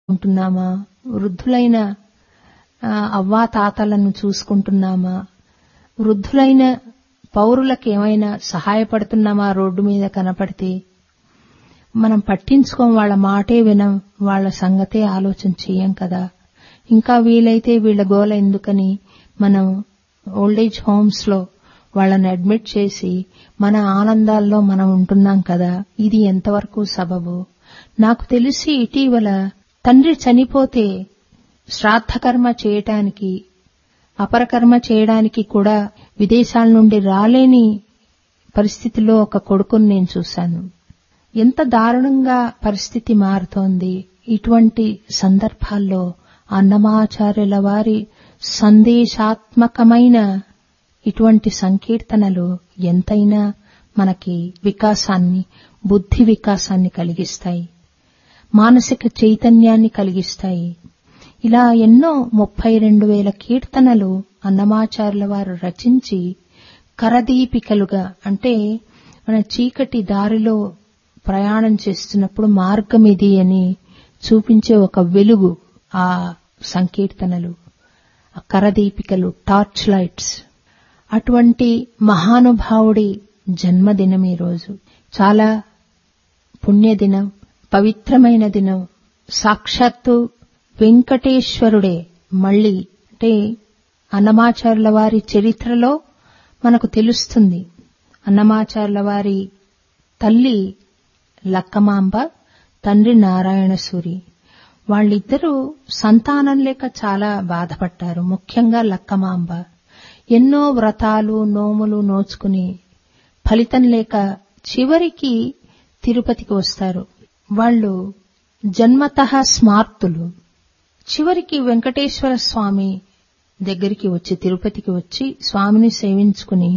ఉంటున్నామా వృద్ధులైన ఆ, అవ్వా తాతలను చూసుకుంటున్నామా వృద్ధులైన పౌరులకు ఏమైనా సహాయపడుతున్నామా రోడ్డు మీద కనపడితే మనం పట్టించుకోం వాళ్ళ మాటే వినం వాళ్ళ సంగతే ఆలోచన చెయ్యం కదా ఇంకా వీలైతే వీళ్ళ గోల ఎందుకని మనం ఓల్డేజ్ హోమ్స్ లో వాళ్ళని అడ్మిట్ చేసి మన ఆనందాల్లో మనం ఉంటున్నాం కదా ఇది ఎంతవరకు సబబు నాకు తెలిసి ఇటీవల తండ్రి చనిపోతే శ్రాద్ధకర్మ చేయటానికి అపరకర్మ చేయడానికి కూడా విదేశాల నుండి రాలేని పరిస్థితిలో ఒక కొడుకుని నేను చూశాను ఎంత దారుణంగా పరిస్థితి మారుతోంది ఇటువంటి సందర్భాల్లో అన్నమాచార్యుల వారి సందేశాత్మకమైన ఇటువంటి సంకీర్తనలు ఎంతైనా మనకి వికాసాన్ని బుద్ధి వికాసాన్ని కలిగిస్తాయి మానసిక చైతన్యాన్ని కలిగిస్తాయి ఇలా ఎన్నో ముప్పై రెండు వేల కీర్తనలు అన్నమాచార్యుల వారు రచించి కరదీపికలుగా అంటే మన చీకటి దారిలో ప్రయాణం చేస్తున్నప్పుడు మార్గం ఇది అని చూపించే ఒక వెలుగు ఆ సంకీర్తనలు ఆ కరదీపికలు టార్చ్ లైట్స్ అటువంటి మహానుభావుడి జన్మదినం ఈరోజు చాలా పుణ్యదినం పవిత్రమైన దినం సాక్షాత్తు వెంకటేశ్వరుడే మళ్ళీ అంటే అన్నమాచార్యుల వారి చరిత్రలో మనకు తెలుస్తుంది అన్నమాచార్యుల వారి తల్లి లక్కమాంబ తండ్రి నారాయణ సూరి వాళ్ళిద్దరూ సంతానం లేక చాలా బాధపడ్డారు ముఖ్యంగా లక్కమాంబ ఎన్నో వ్రతాలు నోములు నోచుకుని ఫలితం లేక చివరికి తిరుపతికి వస్తారు వాళ్ళు జన్మతః స్మార్తులు చివరికి వెంకటేశ్వర స్వామి దగ్గరికి వచ్చి తిరుపతికి వచ్చి స్వామిని సేవించుకుని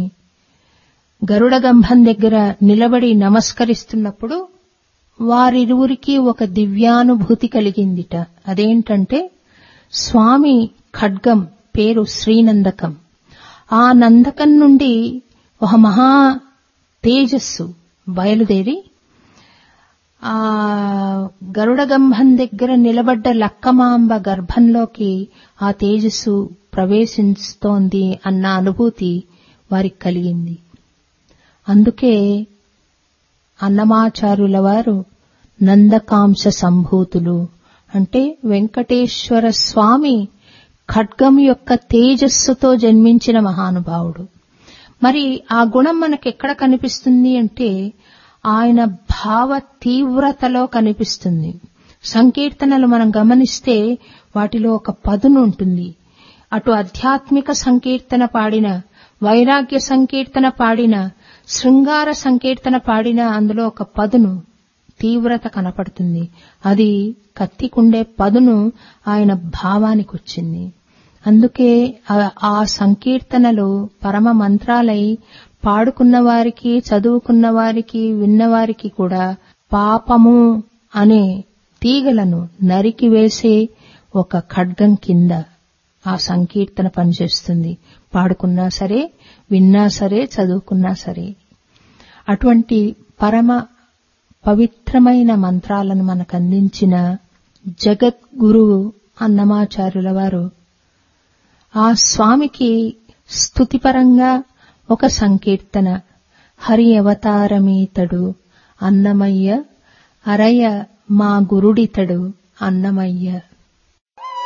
గరుడ గంభం దగ్గర నిలబడి నమస్కరిస్తున్నప్పుడు వారిరువురికి ఒక దివ్యానుభూతి కలిగిందిట అదేంటంటే స్వామి ఖడ్గం పేరు శ్రీనందకం ఆ నందకం నుండి ఒక మహా తేజస్సు బయలుదేరి ఆ గరుడగంభం దగ్గర నిలబడ్డ లక్కమాంబ గర్భంలోకి ఆ తేజస్సు ప్రవేశిస్తోంది అన్న అనుభూతి వారికి కలిగింది అందుకే అన్నమాచారుల వారు నందకాంశ సంభూతులు అంటే వెంకటేశ్వర స్వామి ఖడ్గం యొక్క తేజస్సుతో జన్మించిన మహానుభావుడు మరి ఆ గుణం మనకెక్కడ కనిపిస్తుంది అంటే ఆయన భావ తీవ్రతలో కనిపిస్తుంది సంకీర్తనలు మనం గమనిస్తే వాటిలో ఒక పదును ఉంటుంది అటు ఆధ్యాత్మిక సంకీర్తన పాడిన వైరాగ్య సంకీర్తన పాడిన శృంగార సంకీర్తన పాడిన అందులో ఒక పదును తీవ్రత కనపడుతుంది అది కత్తికుండే పదును ఆయన భావానికి వచ్చింది అందుకే ఆ- ఆ సంకీర్తనలు పరమ మంత్రాలై పాడుకున్న వారికి చదువుకున్న వారికి విన్నవారికి కూడా పాపము అనే తీగలను నరికి వేసే ఒక ఖడ్గం కింద ఆ సంకీర్తన పనిచేస్తుంది పాడుకున్నా సరే విన్నా సరే చదువుకున్నా సరే అటువంటి పరమ పవిత్రమైన మంత్రాలను మనకు అందించిన జగద్గురువు అన్నమాచార్యుల వారు ఆ స్వామికి స్తుతిపరంగా ఒక సంకీర్తన హరి అవతారమీతడు అన్నమయ్య అరయ మా గురుడితడు అన్నమయ్య